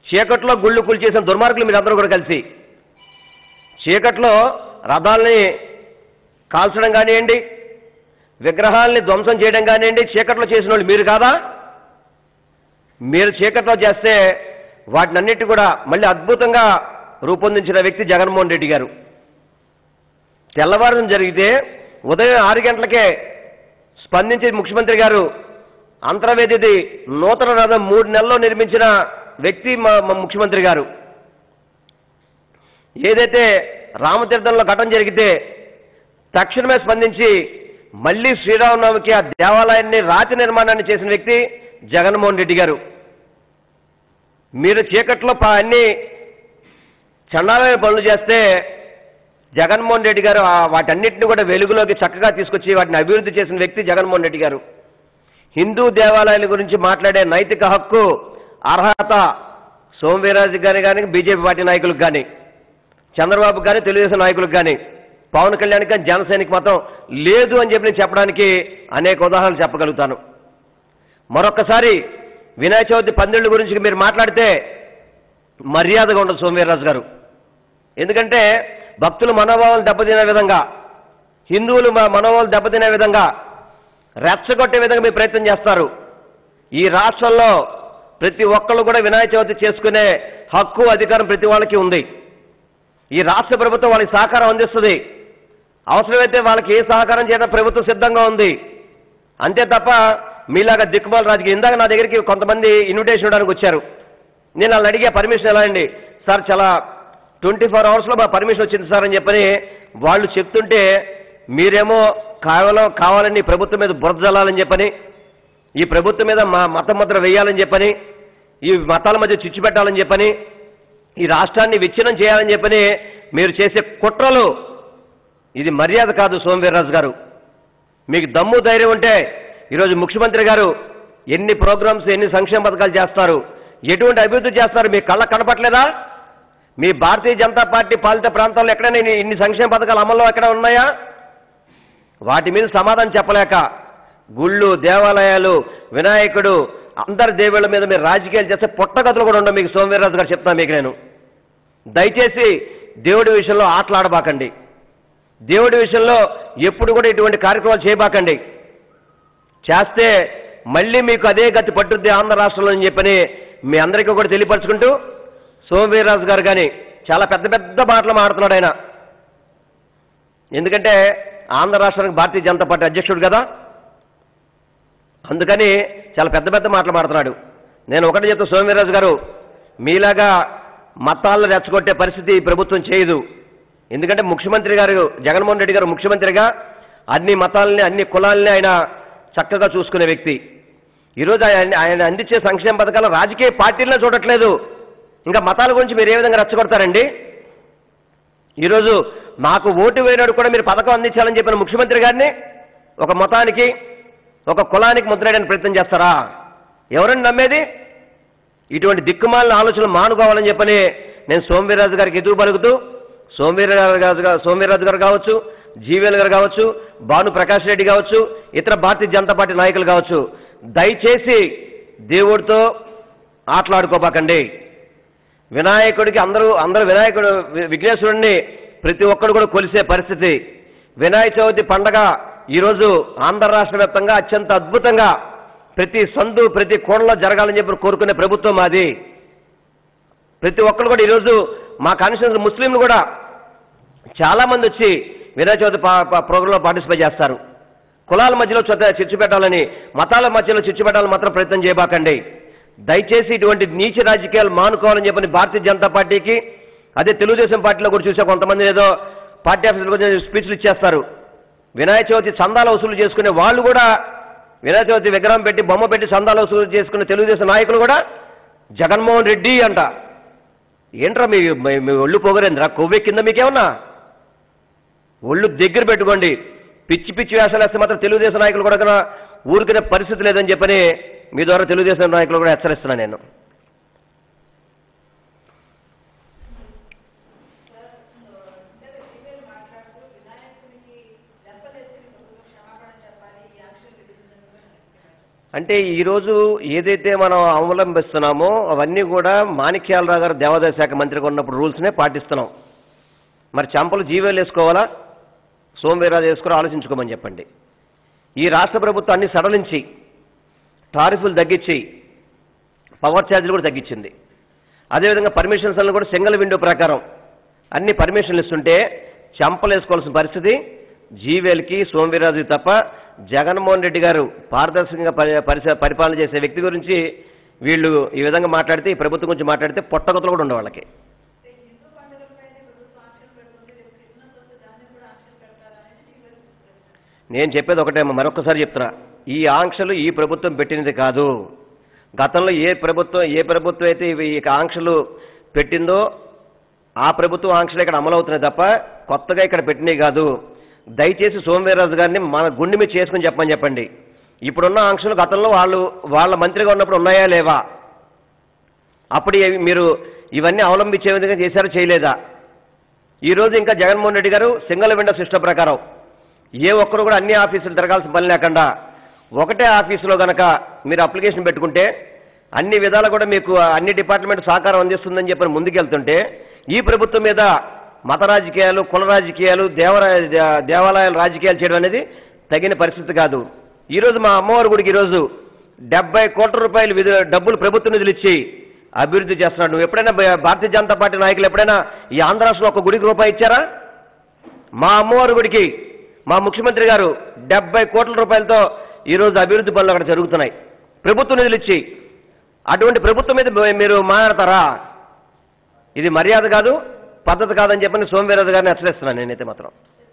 చీకట్లో గుళ్ళు కూల్చేసిన దుర్మార్గులు మీరందరూ కూడా కలిసి చీకట్లో రథాలని కాల్చడం కానివ్వండి విగ్రహాలని ధ్వంసం చేయడం కానివ్వండి చీకట్లో చేసిన వాళ్ళు మీరు కాదా మీరు చీకట్లో చేస్తే వాటినన్నిటి కూడా మళ్ళీ అద్భుతంగా రూపొందించిన వ్యక్తి జగన్మోహన్ రెడ్డి గారు తెల్లవారుజామున జరిగితే ఉదయం ఆరు గంటలకే స్పందించి ముఖ్యమంత్రి గారు అంతర్వేదిది నూతన రథం మూడు నెలల్లో నిర్మించిన వ్యక్తి మా మా ముఖ్యమంత్రి గారు ఏదైతే రామతీర్థంలో ఘటన జరిగితే తక్షణమే స్పందించి మళ్ళీ శ్రీరామనవమికి ఆ దేవాలయాన్ని రాతి నిర్మాణాన్ని చేసిన వ్యక్తి జగన్మోహన్ రెడ్డి గారు మీరు చీకట్లో ప- అన్ని చండాలమైన పనులు చేస్తే జగన్మోహన్ రెడ్డి గారు ఆ వాటన్నిటిని కూడా వెలుగులోకి చక్కగా తీసుకొచ్చి వాటిని అభివృద్ధి చేసిన వ్యక్తి జగన్మోహన్ రెడ్డి గారు హిందూ దేవాలయాల గురించి మాట్లాడే నైతిక హక్కు అర్హత సోమవీరాజు గారి కానీ బీజేపీ పార్టీ నాయకులకు కానీ చంద్రబాబు కానీ తెలుగుదేశం నాయకులకు కానీ పవన్ కళ్యాణ్ కానీ జనసేనకి మాత్రం లేదు అని చెప్పి నేను చెప్పడానికి అనేక ఉదాహరణలు చెప్పగలుగుతాను మరొక్కసారి వినాయక చవితి పందిళ్ళ గురించి మీరు మాట్లాడితే మర్యాదగా ఉండదు సోమవీర్రాజు గారు ఎందుకంటే భక్తుల మనోభావాలు దెబ్బతినే విధంగా హిందువులు మ- మనోభావాలు దెబ్బతినే విధంగా రెచ్చగొట్టే విధంగా మీరు ప్రయత్నం చేస్తారు ఈ రాష్ట్రంలో ప్రతి ఒక్కళ్ళు కూడా వినాయక చవితి చేసుకునే హక్కు అధికారం ప్రతి వాళ్ళకి ఉంది ఈ రాష్ట్ర ప్రభుత్వం వాళ్ళకి సహకారం అందిస్తుంది అవసరమైతే వాళ్ళకి ఏ సహకారం చేయడం ప్రభుత్వం సిద్ధంగా ఉంది అంతే తప్ప మీలాగా దిక్కుమాల రాజకీయ ఇందాక నా దగ్గరికి కొంతమంది ఇన్విటేషన్ ఇవ్వడానికి వచ్చారు నేను వాళ్ళని అడిగే పర్మిషన్ ఎలా అండి సార్ చాలా ట్వంటీ ఫోర్ అవర్స్లో మా పర్మిషన్ వచ్చింది సార్ అని చెప్పని వాళ్ళు చెప్తుంటే మీరేమో కేవలం కావాలని ఈ ప్రభుత్వం మీద బురద జల్లాలని చెప్పని ఈ ప్రభుత్వం మీద మా మత ముద్ర వేయాలని చెప్పని ఈ మతాల మధ్య చిచ్చు పెట్టాలని చెప్పని ఈ రాష్ట్రాన్ని విచ్ఛిన్నం చేయాలని చెప్పని మీరు చేసే కుట్రలు ఇది మర్యాద కాదు సోమవీర్రాజు గారు మీకు దమ్ము ధైర్యం ఉంటే ఈరోజు ముఖ్యమంత్రి గారు ఎన్ని ప్రోగ్రామ్స్ ఎన్ని సంక్షేమ పథకాలు చేస్తారు ఎటువంటి అభివృద్ధి చేస్తారు మీ కళ్ళ కనపట్లేదా మీ భారతీయ జనతా పార్టీ పాలిత ప్రాంతాల్లో ఎక్కడైనా ఇన్ని- ఇన్ని సంక్షేమ పథకాలు అమల్లో ఎక్కడ ఉన్నాయా వాటి మీద సమాధానం చెప్పలేక గుళ్ళు దేవాలయాలు వినాయకుడు అందరి దేవుళ్ళ మీద మీరు రాజకీయాలు చేస్తే పుట్టగతులు కూడా ఉండవు మీకు సోమవీర్రాజు గారు చెప్తాను మీకు నేను దయచేసి దేవుడి విషయంలో ఆటలాడబాకండి దేవుడి విషయంలో ఎప్పుడు కూడా ఇటువంటి కార్యక్రమాలు చేయబాకండి చేస్తే మళ్ళీ మీకు అదే గతి పట్టుద్ది ఆంధ్ర రాష్ట్రంలో అని చెప్పని మీ అందరికీ కూడా తెలియపరచుకుంటూ సోమవీర్రాజు గారు కానీ చాలా పెద్ద పెద్ద మాటలు మాడుతున్నాడు ఆయన ఎందుకంటే ఆంధ్ర రాష్ట్రానికి భారతీయ జనతా పార్టీ అధ్యక్షుడు కదా అందుకని చాలా పెద్ద పెద్ద మాటలు మాడుతున్నాడు నేను ఒకటి చెప్తా సోమవీర్రాజు గారు మీలాగా మతాలను రెచ్చగొట్టే పరిస్థితి ఈ ప్రభుత్వం చేయదు ఎందుకంటే ముఖ్యమంత్రి గారు జగన్మోహన్ రెడ్డి గారు ముఖ్యమంత్రిగా అన్ని మతాలని అన్ని కులాలని ఆయన చక్కగా చూసుకునే వ్యక్తి ఈరోజు ఆయన ఆయన అందించే సంక్షేమ పథకాలు రాజకీయ పార్టీలనే చూడట్లేదు ఇంకా మతాల గురించి మీరు ఏ విధంగా రెచ్చగొడతారండి ఈరోజు నాకు ఓటు వేయనాడు కూడా మీరు పథకం అందించాలని చెప్పిన ముఖ్యమంత్రి గారిని ఒక మతానికి ఒక కులానికి ముద్రేయడానికి ప్రయత్నం చేస్తారా ఎవరండి నమ్మేది ఇటువంటి దిక్కుమాలిన ఆలోచనలు మానుకోవాలని చెప్పని నేను సోమవీర్రాజు గారికి ఎదుగు పలుకుతూ సోమవీర్రాజు గారు సోమవీర్రాజు గారు కావచ్చు జీవీఎల్ గారు కావచ్చు భాను ప్రకాష్ రెడ్డి కావచ్చు ఇతర భారతీయ జనతా పార్టీ నాయకులు కావచ్చు దయచేసి దేవుడితో ఆటలాడుకోబాకండి వినాయకుడికి అందరూ అందరూ వినాయకుడు వి- విఘ్నేశ్వరుడిని ప్రతి ఒక్కరు కూడా కొలిసే పరిస్థితి వినాయక చవితి పండగ ఈరోజు ఆంధ్ర రాష్ట్ర వ్యాప్తంగా అత్యంత అద్భుతంగా ప్రతి సందు ప్రతి కోణలో జరగాలని చెప్పి కోరుకునే ప్రభుత్వం మాది ప్రతి ఒక్కరు కూడా ఈరోజు మా కాన్స్టిట్యూన్స్ ముస్లింలు కూడా చాలామంది వచ్చి వినాయక చవితి పా- పా- ప్రోగ్రాంలో పార్టిసిపేట్ చేస్తారు కులాల మధ్యలో చొత్త చిచ్చు పెట్టాలని మతాల మధ్యలో చిచ్చు పెట్టాలని మాత్రం ప్రయత్నం చేయబాకండి దయచేసి ఇటువంటి నీచ రాజకీయాలు మానుకోవాలని చెప్పని భారతీయ జనతా పార్టీకి అదే తెలుగుదేశం పార్టీలో కూడా చూసే కొంతమంది ఏదో పార్టీ ఆఫీసులకు వచ్చి స్పీచ్లు ఇచ్చేస్తారు వినాయక చవితి చందాల వసూలు చేసుకునే వాళ్ళు కూడా వినాయక చవితి విగ్రహం పెట్టి బొమ్మ పెట్టి చందాల వసూలు చేసుకునే తెలుగుదేశం నాయకులు కూడా జగన్మోహన్ రెడ్డి అంట ఏంట్రా మీ మీ- మీ ఒళ్ళు పొగరేంద్రా కొవ్వె కింద మీకేమన్నా ఒళ్ళు దగ్గర పెట్టుకోండి పిచ్చి పిచ్చి వేషాలు వేస్తే మాత్రం తెలుగుదేశం నాయకులు కూడా ఇక్కడ ఊరుకునే పరిస్థితి లేదని చెప్పని మీ ద్వారా తెలుగుదేశం నాయకులు కూడా హెచ్చరిస్తున్నాను నేను అంటే ఈరోజు ఏదైతే మనం అవలంబిస్తున్నామో అవన్నీ కూడా మాణిక్యాలరావు గారు దేవాదాయ శాఖ మంత్రిగా ఉన్నప్పుడు రూల్స్నే పాటిస్తున్నాం మరి చంపలు జీవేలు వేసుకోవాలా సోమవీరాజు వేసుకుని ఆలోచించుకోమని చెప్పండి ఈ రాష్ట్ర ప్రభుత్వం అన్ని సడలించి టారిఫ్లు తగ్గించి పవర్ ఛార్జీలు కూడా తగ్గించింది అదేవిధంగా పర్మిషన్స్ అన్ని కూడా సింగిల్ విండో ప్రకారం అన్ని పర్మిషన్లు ఇస్తుంటే చంపలు వేసుకోవాల్సిన పరిస్థితి జీవేల్కి సోమవీరాజుకి తప్ప జగన్మోహన్ రెడ్డి గారు పారదర్శకంగా పరి పరిస పరిపాలన చేసే వ్యక్తి గురించి వీళ్ళు ఈ విధంగా మాట్లాడితే ఈ ప్రభుత్వం గురించి మాట్లాడితే పొట్టగొత్తలు కూడా ఉండవు వాళ్ళకి నేను చెప్పేది ఒకటే అమ్మ, మరొకసారి చెప్తున్నా ఈ ఆంక్షలు ఈ ప్రభుత్వం పెట్టినది కాదు గతంలో ఏ ప్రభుత్వం ఏ ప్రభుత్వం అయితే ఇవి ఈ ఆంక్షలు పెట్టిందో ఆ ప్రభుత్వం ఆంక్షలు ఇక్కడ అమలవుతున్నాయి తప్ప కొత్తగా ఇక్కడ పెట్టినవి కాదు దయచేసి సోమవీర్రాజు గారిని మన గుండె మీద చేసుకుని చెప్పమని చెప్పండి ఇప్పుడున్న ఆంక్షలు గతంలో వాళ్ళు వాళ్ళ మంత్రిగా ఉన్నప్పుడు ఉన్నాయా లేవా అప్పుడు ఇవి మీరు ఇవన్నీ అవలంబించే విధంగా చేశారో చేయలేదా ఈరోజు ఇంకా జగన్మోహన్ రెడ్డి గారు సింగిల్ విండో సిస్టమ్ ప్రకారం ఏ ఒక్కరు కూడా అన్ని ఆఫీసులు తిరగాల్సిన పని లేకుండా ఒకటే ఆఫీసులో గనక మీరు అప్లికేషన్ పెట్టుకుంటే అన్ని విధాలు కూడా మీకు అన్ని డిపార్ట్మెంట్ సహకారం అందిస్తుందని చెప్పి ముందుకెళ్తుంటే ఈ ప్రభుత్వం మీద మత రాజకీయాలు కుల రాజకీయాలు దేవరా దే- దేవాలయాల రాజకీయాలు చేయడం అనేది తగిన పరిస్థితి కాదు ఈరోజు మా అమ్మవారి గుడికి ఈరోజు డెబ్బై కోట్ల రూపాయలు విధు డబ్బులు ప్రభుత్వ నిధులు ఇచ్చి అభివృద్ధి చేస్తున్నాడు నువ్వు ఎప్పుడైనా భా- భారతీయ జనతా పార్టీ నాయకులు ఎప్పుడైనా ఈ ఆంధ్ర రాష్ట్రంలో ఒక గుడికి రూపాయి ఇచ్చారా మా అమ్మవారి గుడికి మా ముఖ్యమంత్రి గారు డెబ్బై కోట్ల రూపాయలతో ఈరోజు అభివృద్ధి పనులు అక్కడ జరుగుతున్నాయి ప్రభుత్వ నిధులు ఇచ్చి అటువంటి ప్రభుత్వం మీద మీ- మీరు మాట్లాడతారా ఇది మర్యాద కాదు పద్ధతి కాదని చెప్పని సోమవీరాజు గారిని హెచ్చరిస్తున్నాను నేనైతే మాత్రం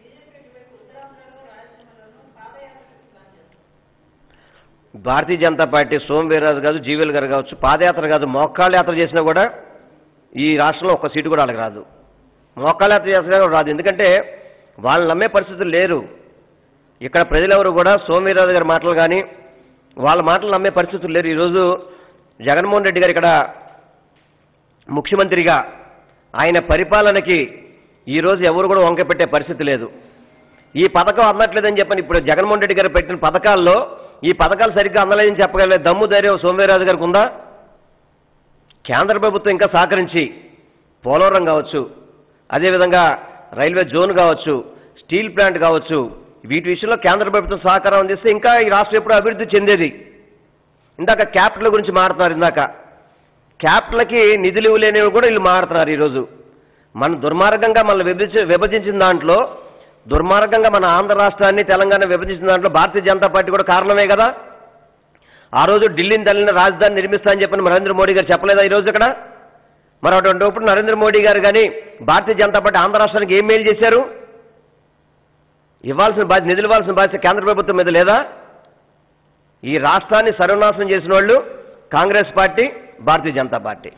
భారతీయ జనతా పార్టీ సోమవీర్రాజు కాదు జీవీఎల్ గారు కావచ్చు పాదయాత్ర కాదు మోకాళ్ళ యాత్ర చేసినా కూడా ఈ రాష్ట్రంలో ఒక్క సీటు కూడా వాళ్ళకి రాదు మోకాళ్ళ యాత్ర చేసినా కూడా రాదు ఎందుకంటే వాళ్ళు నమ్మే పరిస్థితులు లేరు ఇక్కడ ప్రజలెవరు కూడా సోమవీర్రాజు గారి మాటలు కానీ వాళ్ళ మాటలు నమ్మే పరిస్థితులు లేరు ఈరోజు జగన్మోహన్ రెడ్డి గారు ఇక్కడ ముఖ్యమంత్రిగా ఆయన పరిపాలనకి ఈరోజు ఎవరు కూడా వంక పెట్టే పరిస్థితి లేదు ఈ పథకం అందట్లేదని చెప్పని ఇప్పుడు జగన్మోహన్ రెడ్డి గారు పెట్టిన పథకాల్లో ఈ పథకాలు సరిగ్గా అందలేదని చెప్పగలిగే దమ్ము ధైర్యం సోమవీరాజు గారికి ఉందా కేంద్ర ప్రభుత్వం ఇంకా సహకరించి పోలవరం కావచ్చు అదేవిధంగా రైల్వే జోన్ కావచ్చు స్టీల్ ప్లాంట్ కావచ్చు వీటి విషయంలో కేంద్ర ప్రభుత్వం సహకారం అందిస్తే ఇంకా ఈ రాష్ట్రం ఎప్పుడు అభివృద్ధి చెందేది ఇందాక క్యాపిటల్ గురించి మాట్లాడుతున్నారు ఇందాక క్యాపిటల్కి నిధులు ఇవ్వలేనివి కూడా వీళ్ళు మాట్లాడుతున్నారు ఈరోజు మన దుర్మార్గంగా మనల్ని విభజి విభజించిన దాంట్లో దుర్మార్గంగా మన ఆంధ్ర రాష్ట్రాన్ని తెలంగాణ విభజించిన దాంట్లో భారతీయ జనతా పార్టీ కూడా కారణమే కదా ఆ రోజు ఢిల్లీని తల్లిన రాజధాని నిర్మిస్తా అని చెప్పిన నరేంద్ర మోడీ గారు చెప్పలేదా ఈరోజు ఇక్కడ మరి అటువంటిప్పుడు నరేంద్ర మోడీ గారు కానీ భారతీయ జనతా పార్టీ ఆంధ్ర రాష్ట్రానికి ఏం మేలు చేశారు ఇవ్వాల్సిన బాధ్యత నిధులు ఇవ్వాల్సిన బాధ్యత కేంద్ర ప్రభుత్వం మీద లేదా ఈ రాష్ట్రాన్ని సర్వనాశనం చేసిన వాళ్ళు Congress party Bharatiya Janata party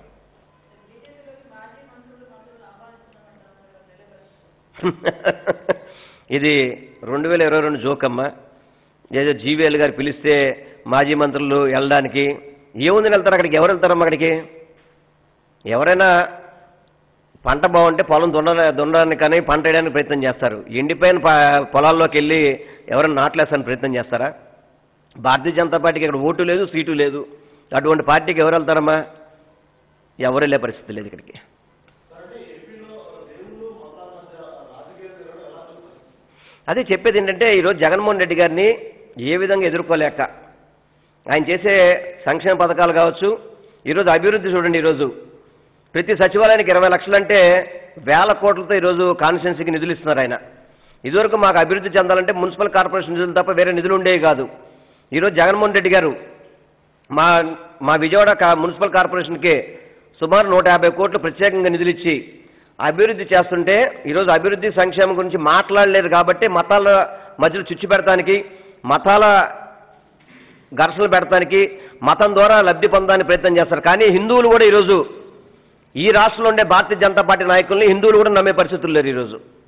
ఇది రెండు వేల ఇరవై రెండు జోకమ్మ ఏదో జీవీఎల్ గారు పిలిస్తే మాజీ మంత్రులు వెళ్ళడానికి ఏముందని వెళ్తారు అక్కడికి ఎవరు వెళ్తారమ్మా అక్కడికి ఎవరైనా పంట బాగుంటే పొలం దున్న దున్నడానికి కానీ పంట వేయడానికి ప్రయత్నం చేస్తారు ఎండిపోయిన ప- పొలాల్లోకి వెళ్ళి ఎవరైనా నాట్లేస్తానికి ప్రయత్నం చేస్తారా భారతీయ జనతా పార్టీకి ఇక్కడ ఓటు లేదు సీటు లేదు అటువంటి పార్టీకి ఎవరు వెళ్తారమ్మా ఎవరు వెళ్ళే పరిస్థితి లేదు ఇక్కడికి అదే చెప్పేది ఏంటంటే ఈరోజు జగన్మోహన్ రెడ్డి గారిని ఏ విధంగా ఎదుర్కోలేక ఆయన చేసే సంక్షేమ పథకాలు కావచ్చు ఈరోజు అభివృద్ధి చూడండి ఈరోజు ప్రతి సచివాలయానికి ఇరవై లక్షలు అంటే వేల కోట్లతో ఈరోజు కాన్స్టిట్యున్సీకి నిధులు ఇస్తున్నారు ఆయన ఇదివరకు మాకు అభివృద్ధి చెందాలంటే మున్సిపల్ కార్పొరేషన్ నిధులు తప్ప వేరే నిధులు ఉండేవి కాదు ఈరోజు జగన్మోహన్ రెడ్డి గారు మా మా విజయవాడ కా- మున్సిపల్ కార్పొరేషన్కి సుమారు నూట యాభై కోట్లు ప్రత్యేకంగా నిధులు ఇచ్చి అభివృద్ధి చేస్తుంటే ఈరోజు అభివృద్ధి సంక్షేమం గురించి మాట్లాడలేదు కాబట్టి మతాల మధ్యలో చిచ్చు పెడతానికి మతాల ఘర్షణలు పెడతానికి మతం ద్వారా లబ్ధి పొందడానికి ప్రయత్నం చేస్తారు కానీ హిందువులు కూడా ఈరోజు ఈ రాష్ట్రంలో ఉండే భారతీయ జనతా పార్టీ నాయకుల్ని హిందువులు కూడా నమ్మే పరిస్థితులు లేరు ఈరోజు